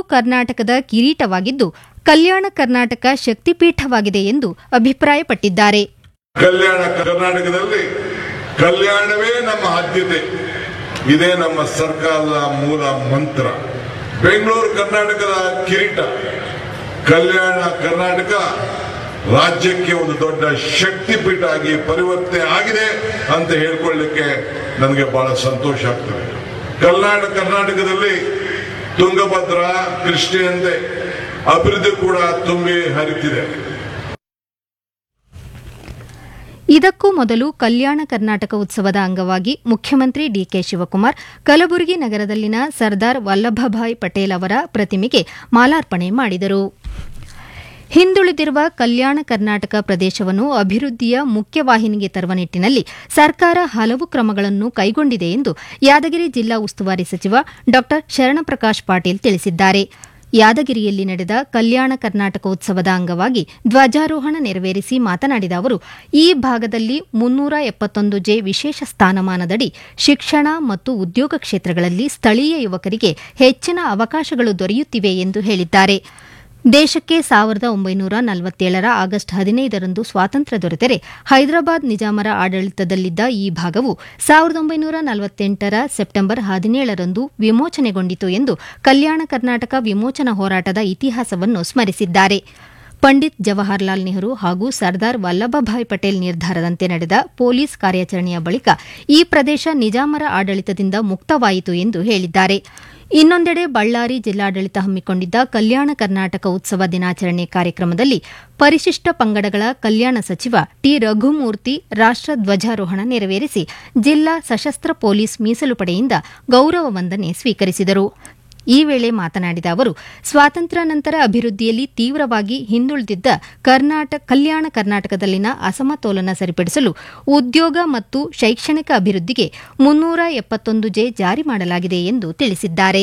ಕರ್ನಾಟಕದ ಕಿರೀಟವಾಗಿದ್ದು ಕಲ್ಯಾಣ ಕರ್ನಾಟಕ ಶಕ್ತಿಪೀಠವಾಗಿದೆ ಎಂದು ಅಭಿಪ್ರಾಯಪಟ್ಟಿದ್ದಾರೆ ಕಲ್ಯಾಣ ಕರ್ನಾಟಕದಲ್ಲಿ ಕಲ್ಯಾಣವೇ ನಮ್ಮ ಆದ್ಯತೆ ಇದೇ ನಮ್ಮ ಸರ್ಕಾರದ ಮೂಲ ಮಂತ್ರ ಬೆಂಗಳೂರು ಕರ್ನಾಟಕದ ಕಿರೀಟ ಕಲ್ಯಾಣ ಕರ್ನಾಟಕ ರಾಜ್ಯಕ್ಕೆ ಒಂದು ದೊಡ್ಡ ಶಕ್ತಿಪೀಠ ಆಗಿ ಪರಿವರ್ತನೆ ಆಗಿದೆ ಅಂತ ಹೇಳ್ಕೊಳ್ಳಿಕ್ಕೆ ನನಗೆ ಬಹಳ ಸಂತೋಷ ಆಗ್ತದೆ ಕಲ್ಯಾಣ ಕರ್ನಾಟಕದಲ್ಲಿ ತುಂಗಭದ್ರಾ ಕೃಷ್ಣೆಯಂತೆ ಅಭಿವೃದ್ಧಿ ಕೂಡ ತುಂಬಿ ಹರಿತಿದೆ ಇದಕ್ಕೂ ಮೊದಲು ಕಲ್ಯಾಣ ಕರ್ನಾಟಕ ಉತ್ಸವದ ಅಂಗವಾಗಿ ಮುಖ್ಯಮಂತ್ರಿ ಡಿಕೆ ಶಿವಕುಮಾರ್ ಕಲಬುರಗಿ ನಗರದಲ್ಲಿನ ಸರ್ದಾರ್ ವಲ್ಲಭಭಾಯ್ ಪಟೇಲ್ ಅವರ ಪ್ರತಿಮೆಗೆ ಮಾಲಾರ್ಪಣೆ ಮಾಡಿದರು ಹಿಂದುಳಿದಿರುವ ಕಲ್ಯಾಣ ಕರ್ನಾಟಕ ಪ್ರದೇಶವನ್ನು ಅಭಿವೃದ್ಧಿಯ ಮುಖ್ಯವಾಹಿನಿಗೆ ತರುವ ನಿಟ್ಟಿನಲ್ಲಿ ಸರ್ಕಾರ ಹಲವು ಕ್ರಮಗಳನ್ನು ಕೈಗೊಂಡಿದೆ ಎಂದು ಯಾದಗಿರಿ ಜಿಲ್ಲಾ ಉಸ್ತುವಾರಿ ಸಚಿವ ಡಾ ಶರಣಪ್ರಕಾಶ್ ಪಾಟೀಲ್ ತಿಳಿಸಿದ್ದಾರೆ ಯಾದಗಿರಿಯಲ್ಲಿ ನಡೆದ ಕಲ್ಯಾಣ ಕರ್ನಾಟಕ ಉತ್ಸವದ ಅಂಗವಾಗಿ ಧ್ವಜಾರೋಹಣ ನೆರವೇರಿಸಿ ಮಾತನಾಡಿದ ಅವರು ಈ ಭಾಗದಲ್ಲಿ ಮುನ್ನೂರ ಎಪ್ಪತ್ತೊಂದು ಜೆ ವಿಶೇಷ ಸ್ಥಾನಮಾನದಡಿ ಶಿಕ್ಷಣ ಮತ್ತು ಉದ್ಯೋಗ ಕ್ಷೇತ್ರಗಳಲ್ಲಿ ಸ್ಥಳೀಯ ಯುವಕರಿಗೆ ಹೆಚ್ಚಿನ ಅವಕಾಶಗಳು ದೊರೆಯುತ್ತಿವೆ ಎಂದು ಹೇಳಿದ್ದಾರೆ ದೇಶಕ್ಕೆ ಸಾವಿರದ ಒಂಬೈನೂರ ನಲವತ್ತೇಳರ ಆಗಸ್ಟ್ ಹದಿನೈದರಂದು ಸ್ವಾತಂತ್ರ್ಯ ದೊರೆತರೆ ಹೈದರಾಬಾದ್ ನಿಜಾಮರ ಆಡಳಿತದಲ್ಲಿದ್ದ ಈ ಭಾಗವು ಸಾವಿರದ ಒಂಬೈನೂರ ನಲವತ್ತೆಂಟರ ಸೆಪ್ಟೆಂಬರ್ ಹದಿನೇಳರಂದು ವಿಮೋಚನೆಗೊಂಡಿತು ಎಂದು ಕಲ್ಯಾಣ ಕರ್ನಾಟಕ ವಿಮೋಚನಾ ಹೋರಾಟದ ಇತಿಹಾಸವನ್ನು ಸ್ಮರಿಸಿದ್ದಾರೆ ಪಂಡಿತ್ ಜವಾಹರ್ಲಾಲ್ ನೆಹರು ಹಾಗೂ ಸರ್ದಾರ್ ವಲ್ಲಭಭಾಯ್ ಪಟೇಲ್ ನಿರ್ಧಾರದಂತೆ ನಡೆದ ಪೊಲೀಸ್ ಕಾರ್ಯಾಚರಣೆಯ ಬಳಿಕ ಈ ಪ್ರದೇಶ ನಿಜಾಮರ ಆಡಳಿತದಿಂದ ಮುಕ್ತವಾಯಿತು ಎಂದು ಹೇಳಿದ್ದಾರೆ ಇನ್ನೊಂದೆಡೆ ಬಳ್ಳಾರಿ ಜಿಲ್ಲಾಡಳಿತ ಹಮ್ಮಿಕೊಂಡಿದ್ದ ಕಲ್ಯಾಣ ಕರ್ನಾಟಕ ಉತ್ಸವ ದಿನಾಚರಣೆ ಕಾರ್ಯಕ್ರಮದಲ್ಲಿ ಪರಿಶಿಷ್ಟ ಪಂಗಡಗಳ ಕಲ್ಯಾಣ ಸಚಿವ ಟಿ ರಘುಮೂರ್ತಿ ರಾಷ್ಟ ಧ್ವಜಾರೋಹಣ ನೆರವೇರಿಸಿ ಜಿಲ್ಲಾ ಸಶಸ್ತ್ರ ಪೊಲೀಸ್ ಮೀಸಲು ಪಡೆಯಿಂದ ಗೌರವ ವಂದನೆ ಸ್ವೀಕರಿಸಿದರು ಈ ವೇಳೆ ಮಾತನಾಡಿದ ಅವರು ಸ್ವಾತಂತ್ರ್ಯ ನಂತರ ಅಭಿವೃದ್ಧಿಯಲ್ಲಿ ತೀವ್ರವಾಗಿ ಹಿಂದುಳಿದಿದ್ದ ಕರ್ನಾಟಕ ಕಲ್ಯಾಣ ಕರ್ನಾಟಕದಲ್ಲಿನ ಅಸಮತೋಲನ ಸರಿಪಡಿಸಲು ಉದ್ಯೋಗ ಮತ್ತು ಶೈಕ್ಷಣಿಕ ಅಭಿವೃದ್ಧಿಗೆ ಮುನ್ನೂರ ಎಪ್ಪತ್ತೊಂದು ಜೆ ಜಾರಿ ಮಾಡಲಾಗಿದೆ ಎಂದು ತಿಳಿಸಿದ್ದಾರೆ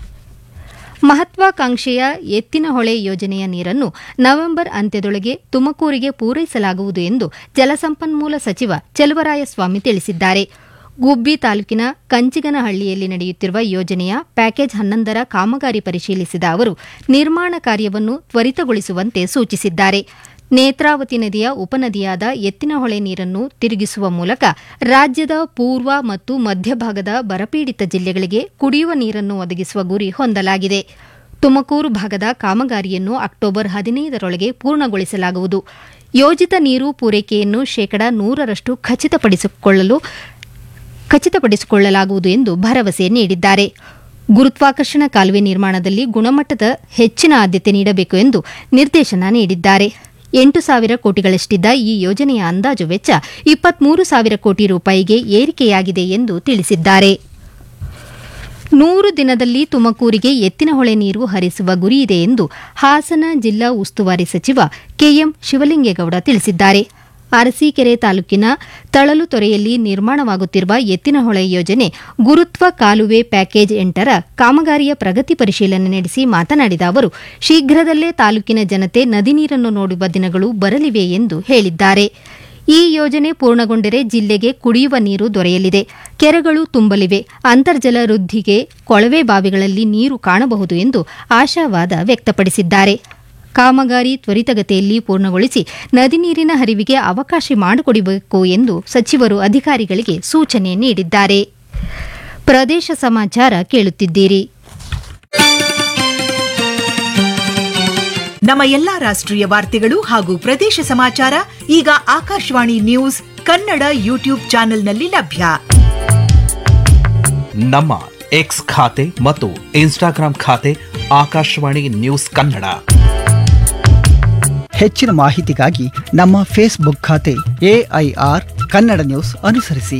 ಮಹತ್ವಾಕಾಂಕ್ಷೆಯ ಎತ್ತಿನಹೊಳೆ ಯೋಜನೆಯ ನೀರನ್ನು ನವೆಂಬರ್ ಅಂತ್ಯದೊಳಗೆ ತುಮಕೂರಿಗೆ ಪೂರೈಸಲಾಗುವುದು ಎಂದು ಜಲಸಂಪನ್ಮೂಲ ಸಚಿವ ಚೆಲುವರಾಯಸ್ವಾಮಿ ತಿಳಿಸಿದ್ದಾರೆ ಗುಬ್ಬಿ ತಾಲೂಕಿನ ಕಂಚಿಗನಹಳ್ಳಿಯಲ್ಲಿ ನಡೆಯುತ್ತಿರುವ ಯೋಜನೆಯ ಪ್ಯಾಕೇಜ್ ಹನ್ನೊಂದರ ಕಾಮಗಾರಿ ಪರಿಶೀಲಿಸಿದ ಅವರು ನಿರ್ಮಾಣ ಕಾರ್ಯವನ್ನು ತ್ವರಿತಗೊಳಿಸುವಂತೆ ಸೂಚಿಸಿದ್ದಾರೆ ನೇತ್ರಾವತಿ ನದಿಯ ಉಪನದಿಯಾದ ಎತ್ತಿನಹೊಳೆ ನೀರನ್ನು ತಿರುಗಿಸುವ ಮೂಲಕ ರಾಜ್ಯದ ಪೂರ್ವ ಮತ್ತು ಮಧ್ಯಭಾಗದ ಬರಪೀಡಿತ ಜಿಲ್ಲೆಗಳಿಗೆ ಕುಡಿಯುವ ನೀರನ್ನು ಒದಗಿಸುವ ಗುರಿ ಹೊಂದಲಾಗಿದೆ ತುಮಕೂರು ಭಾಗದ ಕಾಮಗಾರಿಯನ್ನು ಅಕ್ಟೋಬರ್ ಹದಿನೈದರೊಳಗೆ ಪೂರ್ಣಗೊಳಿಸಲಾಗುವುದು ಯೋಜಿತ ನೀರು ಪೂರೈಕೆಯನ್ನು ಶೇಕಡಾ ನೂರರಷ್ಟು ಖಚಿತಪಡಿಸಿಕೊಳ್ಳಲು ಖಚಿತಪಡಿಸಿಕೊಳ್ಳಲಾಗುವುದು ಎಂದು ಭರವಸೆ ನೀಡಿದ್ದಾರೆ ಗುರುತ್ವಾಕರ್ಷಣ ಕಾಲುವೆ ನಿರ್ಮಾಣದಲ್ಲಿ ಗುಣಮಟ್ಟದ ಹೆಚ್ಚಿನ ಆದ್ಯತೆ ನೀಡಬೇಕು ಎಂದು ನಿರ್ದೇಶನ ನೀಡಿದ್ದಾರೆ ಎಂಟು ಸಾವಿರ ಕೋಟಿಗಳಷ್ಟಿದ್ದ ಈ ಯೋಜನೆಯ ಅಂದಾಜು ವೆಚ್ಚ ಇಪ್ಪತ್ಮೂರು ಸಾವಿರ ಕೋಟಿ ರೂಪಾಯಿಗೆ ಏರಿಕೆಯಾಗಿದೆ ಎಂದು ತಿಳಿಸಿದ್ದಾರೆ ನೂರು ದಿನದಲ್ಲಿ ತುಮಕೂರಿಗೆ ಎತ್ತಿನಹೊಳೆ ನೀರು ಹರಿಸುವ ಗುರಿಯಿದೆ ಎಂದು ಹಾಸನ ಜಿಲ್ಲಾ ಉಸ್ತುವಾರಿ ಸಚಿವ ಕೆಎಂ ಶಿವಲಿಂಗೇಗೌಡ ತಿಳಿಸಿದ್ದಾರೆ ಅರಸೀಕೆರೆ ತಾಲೂಕಿನ ತಳಲುತೊರೆಯಲ್ಲಿ ನಿರ್ಮಾಣವಾಗುತ್ತಿರುವ ಎತ್ತಿನಹೊಳೆ ಯೋಜನೆ ಗುರುತ್ವ ಕಾಲುವೆ ಪ್ಯಾಕೇಜ್ ಎಂಟರ ಕಾಮಗಾರಿಯ ಪ್ರಗತಿ ಪರಿಶೀಲನೆ ನಡೆಸಿ ಮಾತನಾಡಿದ ಅವರು ಶೀಘ್ರದಲ್ಲೇ ತಾಲೂಕಿನ ಜನತೆ ನದಿ ನೀರನ್ನು ನೋಡುವ ದಿನಗಳು ಬರಲಿವೆ ಎಂದು ಹೇಳಿದ್ದಾರೆ ಈ ಯೋಜನೆ ಪೂರ್ಣಗೊಂಡರೆ ಜಿಲ್ಲೆಗೆ ಕುಡಿಯುವ ನೀರು ದೊರೆಯಲಿದೆ ಕೆರೆಗಳು ತುಂಬಲಿವೆ ಅಂತರ್ಜಲ ವೃದ್ಧಿಗೆ ಕೊಳವೆ ಬಾವಿಗಳಲ್ಲಿ ನೀರು ಕಾಣಬಹುದು ಎಂದು ಆಶಾವಾದ ವ್ಯಕ್ತಪಡಿಸಿದ್ದಾರೆ ಕಾಮಗಾರಿ ತ್ವರಿತಗತಿಯಲ್ಲಿ ಪೂರ್ಣಗೊಳಿಸಿ ನದಿ ನೀರಿನ ಹರಿವಿಗೆ ಅವಕಾಶ ಮಾಡಿಕೊಡಬೇಕು ಎಂದು ಸಚಿವರು ಅಧಿಕಾರಿಗಳಿಗೆ ಸೂಚನೆ ನೀಡಿದ್ದಾರೆ ಪ್ರದೇಶ ಸಮಾಚಾರ ಕೇಳುತ್ತಿದ್ದೀರಿ ನಮ್ಮ ಎಲ್ಲಾ ರಾಷ್ಟ್ರೀಯ ವಾರ್ತೆಗಳು ಹಾಗೂ ಪ್ರದೇಶ ಸಮಾಚಾರ ಈಗ ಆಕಾಶವಾಣಿ ನ್ಯೂಸ್ ಕನ್ನಡ ಯೂಟ್ಯೂಬ್ ಚಾನೆಲ್ನಲ್ಲಿ ಲಭ್ಯ ನಮ್ಮ ಎಕ್ಸ್ ಖಾತೆ ಮತ್ತು ಇನ್ಸ್ಟಾಗ್ರಾಂ ಖಾತೆ ಆಕಾಶವಾಣಿ ನ್ಯೂಸ್ ಕನ್ನಡ ಹೆಚ್ಚಿನ ಮಾಹಿತಿಗಾಗಿ ನಮ್ಮ ಫೇಸ್ಬುಕ್ ಖಾತೆ ಎಐಆರ್ ಕನ್ನಡ ನ್ಯೂಸ್ ಅನುಸರಿಸಿ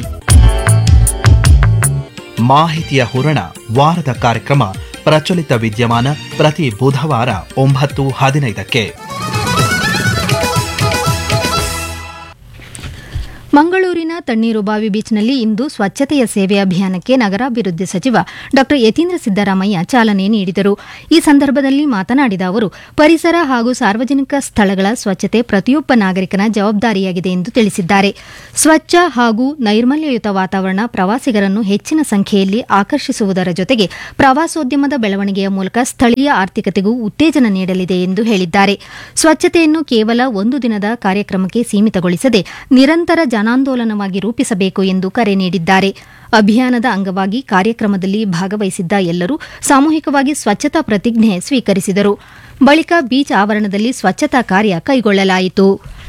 ಮಾಹಿತಿಯ ಹೂರಣ ವಾರದ ಕಾರ್ಯಕ್ರಮ ಪ್ರಚಲಿತ ವಿದ್ಯಮಾನ ಪ್ರತಿ ಬುಧವಾರ ಒಂಬತ್ತು ಹದಿನೈದಕ್ಕೆ ಮಂಗಳೂರಿನ ತಣ್ಣೀರುಬಾವಿ ಬೀಚ್ನಲ್ಲಿ ಇಂದು ಸ್ವಚ್ಛತೆಯ ಸೇವೆ ಅಭಿಯಾನಕ್ಕೆ ನಗರಾಭಿವೃದ್ಧಿ ಸಚಿವ ಡಾ ಯತೀಂದ್ರ ಸಿದ್ದರಾಮಯ್ಯ ಚಾಲನೆ ನೀಡಿದರು ಈ ಸಂದರ್ಭದಲ್ಲಿ ಮಾತನಾಡಿದ ಅವರು ಪರಿಸರ ಹಾಗೂ ಸಾರ್ವಜನಿಕ ಸ್ಥಳಗಳ ಸ್ವಚ್ಛತೆ ಪ್ರತಿಯೊಬ್ಬ ನಾಗರಿಕನ ಜವಾಬ್ದಾರಿಯಾಗಿದೆ ಎಂದು ತಿಳಿಸಿದ್ದಾರೆ ಸ್ವಚ್ಛ ಹಾಗೂ ನೈರ್ಮಲ್ಯಯುತ ವಾತಾವರಣ ಪ್ರವಾಸಿಗರನ್ನು ಹೆಚ್ಚಿನ ಸಂಖ್ಯೆಯಲ್ಲಿ ಆಕರ್ಷಿಸುವುದರ ಜೊತೆಗೆ ಪ್ರವಾಸೋದ್ಯಮದ ಬೆಳವಣಿಗೆಯ ಮೂಲಕ ಸ್ಥಳೀಯ ಆರ್ಥಿಕತೆಗೂ ಉತ್ತೇಜನ ನೀಡಲಿದೆ ಎಂದು ಹೇಳಿದ್ದಾರೆ ಸ್ವಚ್ಛತೆಯನ್ನು ಕೇವಲ ಒಂದು ದಿನದ ಕಾರ್ಯಕ್ರಮಕ್ಕೆ ಸೀಮಿತಗೊಳಿಸದೆ ನಿರಂತರ ಜನಾಂದೋಲನವಾಗಿ ರೂಪಿಸಬೇಕು ಎಂದು ಕರೆ ನೀಡಿದ್ದಾರೆ ಅಭಿಯಾನದ ಅಂಗವಾಗಿ ಕಾರ್ಯಕ್ರಮದಲ್ಲಿ ಭಾಗವಹಿಸಿದ್ದ ಎಲ್ಲರೂ ಸಾಮೂಹಿಕವಾಗಿ ಸ್ವಚ್ಛತಾ ಪ್ರತಿಜ್ಞೆ ಸ್ವೀಕರಿಸಿದರು ಬಳಿಕ ಬೀಚ್ ಆವರಣದಲ್ಲಿ ಸ್ವಚ್ಛತಾ ಕಾರ್ಯ ಕೈಗೊಳ್ಳಲಾಯಿತು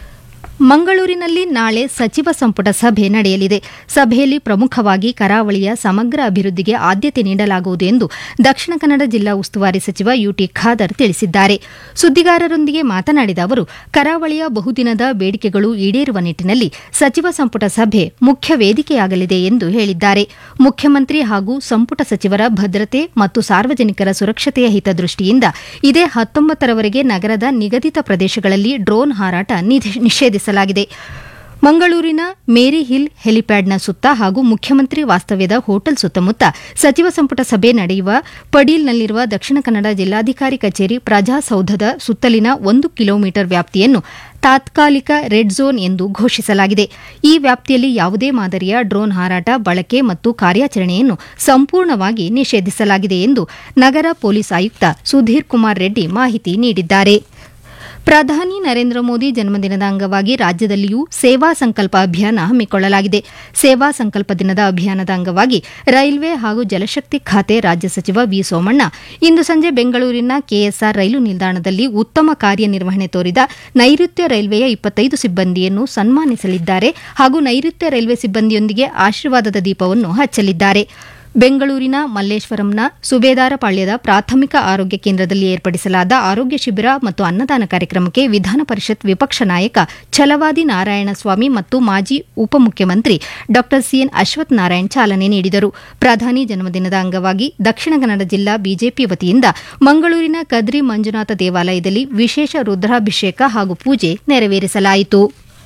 ಮಂಗಳೂರಿನಲ್ಲಿ ನಾಳೆ ಸಚಿವ ಸಂಪುಟ ಸಭೆ ನಡೆಯಲಿದೆ ಸಭೆಯಲ್ಲಿ ಪ್ರಮುಖವಾಗಿ ಕರಾವಳಿಯ ಸಮಗ್ರ ಅಭಿವೃದ್ಧಿಗೆ ಆದ್ಯತೆ ನೀಡಲಾಗುವುದು ಎಂದು ದಕ್ಷಿಣ ಕನ್ನಡ ಜಿಲ್ಲಾ ಉಸ್ತುವಾರಿ ಸಚಿವ ಯುಟಿ ಖಾದರ್ ತಿಳಿಸಿದ್ದಾರೆ ಸುದ್ದಿಗಾರರೊಂದಿಗೆ ಮಾತನಾಡಿದ ಅವರು ಕರಾವಳಿಯ ಬಹುದಿನದ ಬೇಡಿಕೆಗಳು ಈಡೇರುವ ನಿಟ್ಟಿನಲ್ಲಿ ಸಚಿವ ಸಂಪುಟ ಸಭೆ ಮುಖ್ಯ ವೇದಿಕೆಯಾಗಲಿದೆ ಎಂದು ಹೇಳಿದ್ದಾರೆ ಮುಖ್ಯಮಂತ್ರಿ ಹಾಗೂ ಸಂಪುಟ ಸಚಿವರ ಭದ್ರತೆ ಮತ್ತು ಸಾರ್ವಜನಿಕರ ಸುರಕ್ಷತೆಯ ಹಿತದೃಷ್ಟಿಯಿಂದ ಇದೇ ಹತ್ತೊಂಬತ್ತರವರೆಗೆ ನಗರದ ನಿಗದಿತ ಪ್ರದೇಶಗಳಲ್ಲಿ ಡ್ರೋನ್ ಹಾರಾಟ ನಿಷೇ- ನಿಷೇಧಿಸಲಾಗಿದೆ ಮಂಗಳೂರಿನ ಮೇರಿ ಹಿಲ್ ಹೆಲಿಪ್ಯಾಡ್ನ ಸುತ್ತ ಹಾಗೂ ಮುಖ್ಯಮಂತ್ರಿ ವಾಸ್ತವ್ಯದ ಹೋಟೆಲ್ ಸುತ್ತಮುತ್ತ ಸಚಿವ ಸಂಪುಟ ಸಭೆ ನಡೆಯುವ ಪಡೀಲ್ನಲ್ಲಿರುವ ದಕ್ಷಿಣ ಕನ್ನಡ ಜಿಲ್ಲಾಧಿಕಾರಿ ಕಚೇರಿ ಪ್ರಜಾಸೌಧದ ಸುತ್ತಲಿನ ಒಂದು ಕಿಲೋಮೀಟರ್ ವ್ಯಾಪ್ತಿಯನ್ನು ತಾತ್ಕಾಲಿಕ ರೆಡ್ ಝೋನ್ ಎಂದು ಘೋಷಿಸಲಾಗಿದೆ ಈ ವ್ಯಾಪ್ತಿಯಲ್ಲಿ ಯಾವುದೇ ಮಾದರಿಯ ಡ್ರೋನ್ ಹಾರಾಟ ಬಳಕೆ ಮತ್ತು ಕಾರ್ಯಾಚರಣೆಯನ್ನು ಸಂಪೂರ್ಣವಾಗಿ ನಿಷೇಧಿಸಲಾಗಿದೆ ಎಂದು ನಗರ ಪೊಲೀಸ್ ಆಯುಕ್ತ ಸುಧೀರ್ ಕುಮಾರ್ ರೆಡ್ಡಿ ಮಾಹಿತಿ ನೀಡಿದ್ದಾರೆ ಪ್ರಧಾನಿ ನರೇಂದ್ರ ಮೋದಿ ಜನ್ಮದಿನದ ಅಂಗವಾಗಿ ರಾಜ್ಯದಲ್ಲಿಯೂ ಸೇವಾ ಸಂಕಲ್ಪ ಅಭಿಯಾನ ಹಮ್ಮಿಕೊಳ್ಳಲಾಗಿದೆ ಸೇವಾ ಸಂಕಲ್ಪ ದಿನದ ಅಭಿಯಾನದ ಅಂಗವಾಗಿ ರೈಲ್ವೆ ಹಾಗೂ ಜಲಶಕ್ತಿ ಖಾತೆ ರಾಜ್ಯ ಸಚಿವ ವಿ ಸೋಮಣ್ಣ ಇಂದು ಸಂಜೆ ಬೆಂಗಳೂರಿನ ಕೆಎಸ್ಆರ್ ರೈಲು ನಿಲ್ದಾಣದಲ್ಲಿ ಉತ್ತಮ ಕಾರ್ಯನಿರ್ವಹಣೆ ತೋರಿದ ನೈಋತ್ಯ ರೈಲ್ವೆಯ ಇಪ್ಪತ್ತೈದು ಸಿಬ್ಬಂದಿಯನ್ನು ಸನ್ಮಾನಿಸಲಿದ್ದಾರೆ ಹಾಗೂ ನೈಋತ್ಯ ರೈಲ್ವೆ ಸಿಬ್ಬಂದಿಯೊಂದಿಗೆ ಆಶೀರ್ವಾದದ ದೀಪವನ್ನು ಹಚ್ಚಲಿದ್ದಾರೆ ಬೆಂಗಳೂರಿನ ಮಲ್ಲೇಶ್ವರಂನ ಸುಬೇದಾರಪಾಳ್ಯದ ಪ್ರಾಥಮಿಕ ಆರೋಗ್ಯ ಕೇಂದ್ರದಲ್ಲಿ ಏರ್ಪಡಿಸಲಾದ ಆರೋಗ್ಯ ಶಿಬಿರ ಮತ್ತು ಅನ್ನದಾನ ಕಾರ್ಯಕ್ರಮಕ್ಕೆ ವಿಧಾನ ಪರಿಷತ್ ವಿಪಕ್ಷ ನಾಯಕ ಛಲವಾದಿ ನಾರಾಯಣಸ್ವಾಮಿ ಮತ್ತು ಮಾಜಿ ಉಪಮುಖ್ಯಮಂತ್ರಿ ಡಾ ಸಿಎನ್ ಅಶ್ವಥ್ ನಾರಾಯಣ್ ಚಾಲನೆ ನೀಡಿದರು ಪ್ರಧಾನಿ ಜನ್ಮದಿನದ ಅಂಗವಾಗಿ ದಕ್ಷಿಣ ಕನ್ನಡ ಜಿಲ್ಲಾ ಬಿಜೆಪಿ ವತಿಯಿಂದ ಮಂಗಳೂರಿನ ಕದ್ರಿ ಮಂಜುನಾಥ ದೇವಾಲಯದಲ್ಲಿ ವಿಶೇಷ ರುದ್ರಾಭಿಷೇಕ ಹಾಗೂ ಪೂಜೆ ನೆರವೇರಿಸಲಾಯಿತು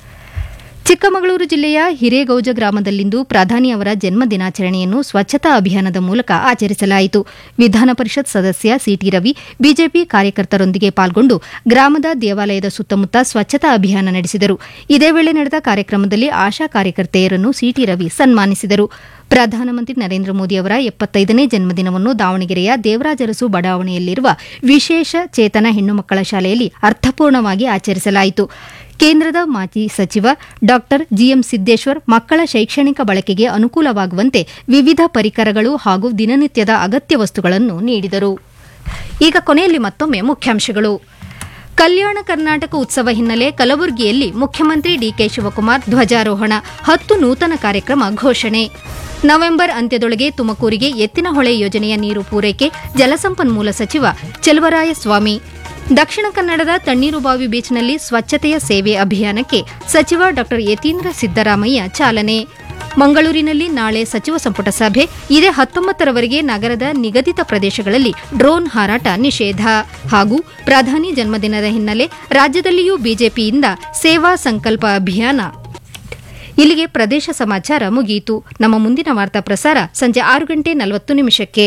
ಚಿಕ್ಕಮಗಳೂರು ಜಿಲ್ಲೆಯ ಹಿರೇಗೌಜ ಗ್ರಾಮದಲ್ಲಿಂದು ಪ್ರಧಾನಿ ಅವರ ಜನ್ಮ ದಿನಾಚರಣೆಯನ್ನು ಸ್ವಚ್ಛತಾ ಅಭಿಯಾನದ ಮೂಲಕ ಆಚರಿಸಲಾಯಿತು ವಿಧಾನ ಪರಿಷತ್ ಸದಸ್ಯ ಸಿಟಿ ರವಿ ಬಿಜೆಪಿ ಕಾರ್ಯಕರ್ತರೊಂದಿಗೆ ಪಾಲ್ಗೊಂಡು ಗ್ರಾಮದ ದೇವಾಲಯದ ಸುತ್ತಮುತ್ತ ಸ್ವಚ್ಛತಾ ಅಭಿಯಾನ ನಡೆಸಿದರು ಇದೇ ವೇಳೆ ನಡೆದ ಕಾರ್ಯಕ್ರಮದಲ್ಲಿ ಆಶಾ ಕಾರ್ಯಕರ್ತೆಯರನ್ನು ಸಿಟಿ ರವಿ ಸನ್ಮಾನಿಸಿದರು ಪ್ರಧಾನಮಂತ್ರಿ ನರೇಂದ್ರ ಮೋದಿ ಅವರ ಎಪ್ಪತ್ತೈದನೇ ಜನ್ಮದಿನವನ್ನು ದಾವಣಗೆರೆಯ ದೇವರಾಜರಸು ಬಡಾವಣೆಯಲ್ಲಿರುವ ವಿಶೇಷ ಚೇತನ ಹೆಣ್ಣು ಮಕ್ಕಳ ಶಾಲೆಯಲ್ಲಿ ಅರ್ಥಪೂರ್ಣವಾಗಿ ಆಚರಿಸಲಾಯಿತು ಕೇಂದ್ರದ ಮಾಜಿ ಸಚಿವ ಡಾ ಜಿಎಂ ಸಿದ್ದೇಶ್ವರ್ ಮಕ್ಕಳ ಶೈಕ್ಷಣಿಕ ಬಳಕೆಗೆ ಅನುಕೂಲವಾಗುವಂತೆ ವಿವಿಧ ಪರಿಕರಗಳು ಹಾಗೂ ದಿನನಿತ್ಯದ ಅಗತ್ಯ ವಸ್ತುಗಳನ್ನು ನೀಡಿದರು ಈಗ ಕೊನೆಯಲ್ಲಿ ಮತ್ತೊಮ್ಮೆ ಮುಖ್ಯಾಂಶಗಳು ಕಲ್ಯಾಣ ಕರ್ನಾಟಕ ಉತ್ಸವ ಹಿನ್ನೆಲೆ ಕಲಬುರಗಿಯಲ್ಲಿ ಮುಖ್ಯಮಂತ್ರಿ ಡಿಕೆ ಶಿವಕುಮಾರ್ ಧ್ವಜಾರೋಹಣ ಹತ್ತು ನೂತನ ಕಾರ್ಯಕ್ರಮ ಘೋಷಣೆ ನವೆಂಬರ್ ಅಂತ್ಯದೊಳಗೆ ತುಮಕೂರಿಗೆ ಎತ್ತಿನಹೊಳೆ ಯೋಜನೆಯ ನೀರು ಪೂರೈಕೆ ಜಲಸಂಪನ್ಮೂಲ ಸಚಿವ ಚೆಲುವರಾಯಸ್ವಾಮಿ ದಕ್ಷಿಣ ಕನ್ನಡದ ತಣ್ಣೀರುಬಾವಿ ಬೀಚ್ನಲ್ಲಿ ಸ್ವಚ್ಛತೆಯ ಸೇವೆ ಅಭಿಯಾನಕ್ಕೆ ಸಚಿವ ಡಾ ಯತೀಂದ್ರ ಸಿದ್ದರಾಮಯ್ಯ ಚಾಲನೆ ಮಂಗಳೂರಿನಲ್ಲಿ ನಾಳೆ ಸಚಿವ ಸಂಪುಟ ಸಭೆ ಇದೇ ಹತ್ತೊಂಬತ್ತರವರೆಗೆ ನಗರದ ನಿಗದಿತ ಪ್ರದೇಶಗಳಲ್ಲಿ ಡ್ರೋನ್ ಹಾರಾಟ ನಿಷೇಧ ಹಾಗೂ ಪ್ರಧಾನಿ ಜನ್ಮದಿನದ ಹಿನ್ನೆಲೆ ರಾಜ್ಯದಲ್ಲಿಯೂ ಬಿಜೆಪಿಯಿಂದ ಸೇವಾ ಸಂಕಲ್ಪ ಅಭಿಯಾನ ಇಲ್ಲಿಗೆ ಪ್ರದೇಶ ಸಮಾಚಾರ ಮುಗಿಯಿತು ನಮ್ಮ ಮುಂದಿನ ವಾರ್ತಾ ಪ್ರಸಾರ ಸಂಜೆ ಆರು ಗಂಟೆ ನಲವತ್ತು ನಿಮಿಷಕ್ಕೆ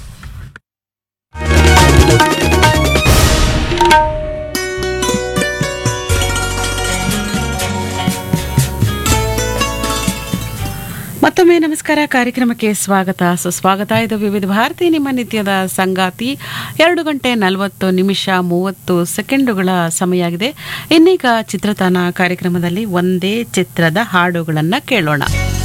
ಮತ್ತೊಮ್ಮೆ ನಮಸ್ಕಾರ ಕಾರ್ಯಕ್ರಮಕ್ಕೆ ಸ್ವಾಗತ ಸುಸ್ವಾಗತ ಇದು ವಿವಿಧ ಭಾರತಿ ನಿಮ್ಮ ನಿತ್ಯದ ಸಂಗಾತಿ ಎರಡು ಗಂಟೆ ನಲವತ್ತು ನಿಮಿಷ ಮೂವತ್ತು ಸೆಕೆಂಡುಗಳ ಸಮಯ ಆಗಿದೆ ಇನ್ನೀಗ ಚಿತ್ರತಾನ ಕಾರ್ಯಕ್ರಮದಲ್ಲಿ ಒಂದೇ ಚಿತ್ರದ ಹಾಡುಗಳನ್ನು ಕೇಳೋಣ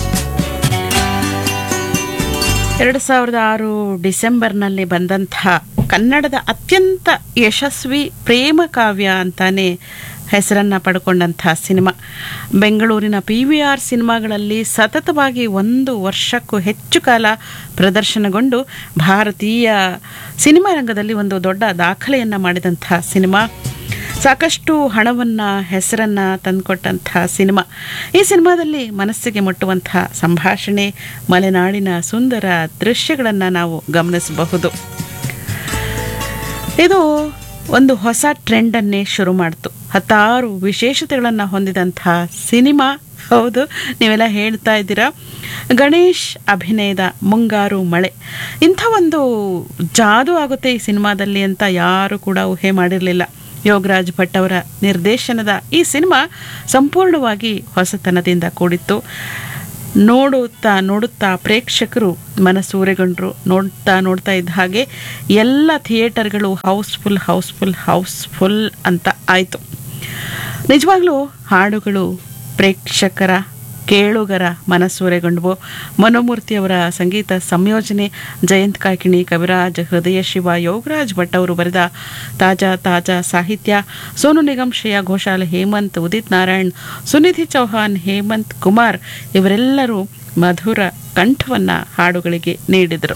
ಎರಡು ಸಾವಿರದ ಆರು ಡಿಸೆಂಬರ್ನಲ್ಲಿ ಬಂದಂತಹ ಕನ್ನಡದ ಅತ್ಯಂತ ಯಶಸ್ವಿ ಪ್ರೇಮ ಕಾವ್ಯ ಅಂತಾನೆ ಹೆಸರನ್ನು ಪಡ್ಕೊಂಡಂಥ ಸಿನಿಮಾ ಬೆಂಗಳೂರಿನ ಪಿ ವಿ ಆರ್ ಸಿನಿಮಾಗಳಲ್ಲಿ ಸತತವಾಗಿ ಒಂದು ವರ್ಷಕ್ಕೂ ಹೆಚ್ಚು ಕಾಲ ಪ್ರದರ್ಶನಗೊಂಡು ಭಾರತೀಯ ಸಿನಿಮಾ ರಂಗದಲ್ಲಿ ಒಂದು ದೊಡ್ಡ ದಾಖಲೆಯನ್ನು ಮಾಡಿದಂಥ ಸಿನಿಮಾ ಸಾಕಷ್ಟು ಹಣವನ್ನು ಹೆಸರನ್ನು ತಂದುಕೊಟ್ಟಂಥ ಸಿನಿಮಾ ಈ ಸಿನಿಮಾದಲ್ಲಿ ಮನಸ್ಸಿಗೆ ಮುಟ್ಟುವಂಥ ಸಂಭಾಷಣೆ ಮಲೆನಾಡಿನ ಸುಂದರ ದೃಶ್ಯಗಳನ್ನು ನಾವು ಗಮನಿಸಬಹುದು ಇದು ಒಂದು ಹೊಸ ಟ್ರೆಂಡನ್ನೇ ಶುರು ಮಾಡ್ತು ಹತ್ತಾರು ವಿಶೇಷತೆಗಳನ್ನು ಹೊಂದಿದಂಥ ಸಿನಿಮಾ ಹೌದು ನೀವೆಲ್ಲ ಹೇಳ್ತಾ ಇದ್ದೀರಾ ಗಣೇಶ್ ಅಭಿನಯದ ಮುಂಗಾರು ಮಳೆ ಇಂಥ ಒಂದು ಜಾದು ಆಗುತ್ತೆ ಈ ಸಿನಿಮಾದಲ್ಲಿ ಅಂತ ಯಾರು ಕೂಡ ಊಹೆ ಮಾಡಿರಲಿಲ್ಲ ಯೋಗರಾಜ್ ಭಟ್ ಅವರ ನಿರ್ದೇಶನದ ಈ ಸಿನಿಮಾ ಸಂಪೂರ್ಣವಾಗಿ ಹೊಸತನದಿಂದ ಕೂಡಿತ್ತು ನೋಡುತ್ತಾ ನೋಡುತ್ತಾ ಪ್ರೇಕ್ಷಕರು ಮನಸೂರೆಗೊಂಡ್ರು ನೋಡ್ತಾ ನೋಡ್ತಾ ಇದ್ದ ಹಾಗೆ ಎಲ್ಲ ಥಿಯೇಟರ್ಗಳು ಹೌಸ್ಫುಲ್ ಹೌಸ್ಫುಲ್ ಹೌಸ್ಫುಲ್ ಅಂತ ಆಯಿತು ನಿಜವಾಗ್ಲೂ ಹಾಡುಗಳು ಪ್ರೇಕ್ಷಕರ ಕೇಳುಗರ ಮನಸೂರೆಗೊಂಡವು ಮನೋಮೂರ್ತಿಯವರ ಸಂಗೀತ ಸಂಯೋಜನೆ ಜಯಂತ್ ಕಾಕಿಣಿ ಕವಿರಾಜ್ ಹೃದಯ ಶಿವ ಯೋಗರಾಜ್ ಭಟ್ ಅವರು ಬರೆದ ತಾಜಾ ತಾಜಾ ಸಾಹಿತ್ಯ ಸೋನು ನಿಗಮ್ ಶ್ರೇಯಾ ಘೋಷಾಲ್ ಹೇಮಂತ್ ಉದಿತ್ ನಾರಾಯಣ್ ಸುನಿಧಿ ಚೌಹಾನ್ ಹೇಮಂತ್ ಕುಮಾರ್ ಇವರೆಲ್ಲರೂ ಮಧುರ ಕಂಠವನ್ನ ಹಾಡುಗಳಿಗೆ ನೀಡಿದರು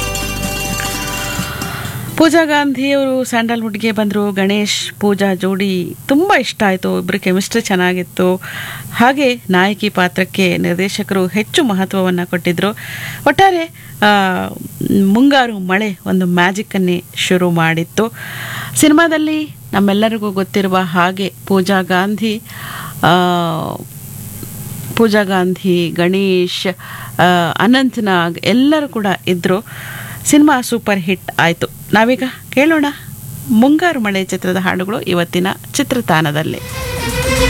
ಪೂಜಾ ಗಾಂಧಿಯವರು ಸ್ಯಾಂಡಲ್ವುಡ್ಗೆ ಬಂದರು ಗಣೇಶ್ ಪೂಜಾ ಜೋಡಿ ತುಂಬ ಇಷ್ಟ ಆಯಿತು ಇಬ್ಬರು ಕೆಮಿಸ್ಟ್ರಿ ಚೆನ್ನಾಗಿತ್ತು ಹಾಗೆ ನಾಯಕಿ ಪಾತ್ರಕ್ಕೆ ನಿರ್ದೇಶಕರು ಹೆಚ್ಚು ಮಹತ್ವವನ್ನು ಕೊಟ್ಟಿದ್ದರು ಒಟ್ಟಾರೆ ಆ, ಮುಂಗಾರು ಮಳೆ ಒಂದು ಮ್ಯಾಜಿಕ್ಕನ್ನೇ ಶುರು ಮಾಡಿತ್ತು ಸಿನಿಮಾದಲ್ಲಿ ನಮ್ಮೆಲ್ಲರಿಗೂ ಗೊತ್ತಿರುವ ಹಾಗೆ ಪೂಜಾ ಗಾಂಧಿ ಆ, ಪೂಜಾ ಗಾಂಧಿ ಗಣೇಶ್ ಆ, ಅನಂತ್ನಾಗ್ ಎಲ್ಲರೂ ಕೂಡ ಇದ್ದರು ಸಿನಿಮಾ ಸೂಪರ್ ಹಿಟ್ ಆಯಿತು ನಾವೀಗ ಕೇಳೋಣ ಮುಂಗಾರು ಮಳೆ ಚಿತ್ರದ ಹಾಡುಗಳು ಇವತ್ತಿನ ಚಿತ್ರತಾಣದಲ್ಲಿ